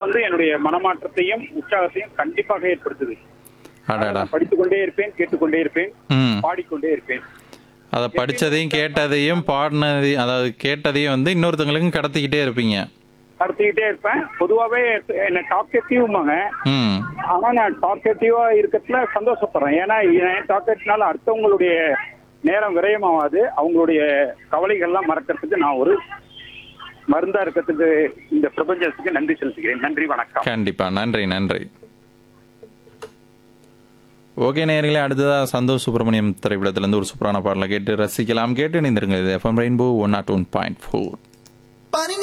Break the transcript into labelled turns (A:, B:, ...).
A: வந்து என்னுடைய மனமாற்றத்தையும் உற்சாகத்தையும் கண்டிப்பாக ஏற்படுத்துது
B: அடாடா
A: படித்துக் கொண்டே இருப்பேன் கேட்டுக்கொண்டே இருப்பேன்
B: ம்
A: பாடிக்கொண்டே இருப்பேன்
B: அதை படிச்சதையும் கேட்டதையும் பாடினதையும் அதாவது கேட்டதையும் வந்து இன்னொருத்தவங்களுக்கும் கடத்திக்கிட்டே இருப்பீங்க
A: நடத்திக்கிட்டே இருப்பேன் பொதுவாகவே என்ன டாக்கேட்டிவ்மாங்க
B: ம்
A: ஆனா நான் டாக்கேட்டிவா இருக்கிறதுல சந்தோஷப்படுறேன் ஏன்னா என் டாக்கெட்னால அடுத்தவங்களுடைய நேரம் விரயமாவாது அவங்களுடைய கவலைகள்லாம் மறக்கிறதுக்கு நான் ஒரு மருந்தா இருக்கிறதுக்கு இந்த பிரபஞ்சத்துக்கு நன்றி செலுத்துகிறேன் நன்றி வணக்கம்
B: கண்டிப்பா நன்றி நன்றி ஓகே நேயர்களே அடுத்ததா சந்தோஷ் சுப்பிரமணியம் திரைப்படத்திலிருந்து ஒரு சூப்பரான பாடலை கேட்டு ரசிக்கலாம் கேட்டு இணைந்திருங்க இது FM rainbow one naught one point four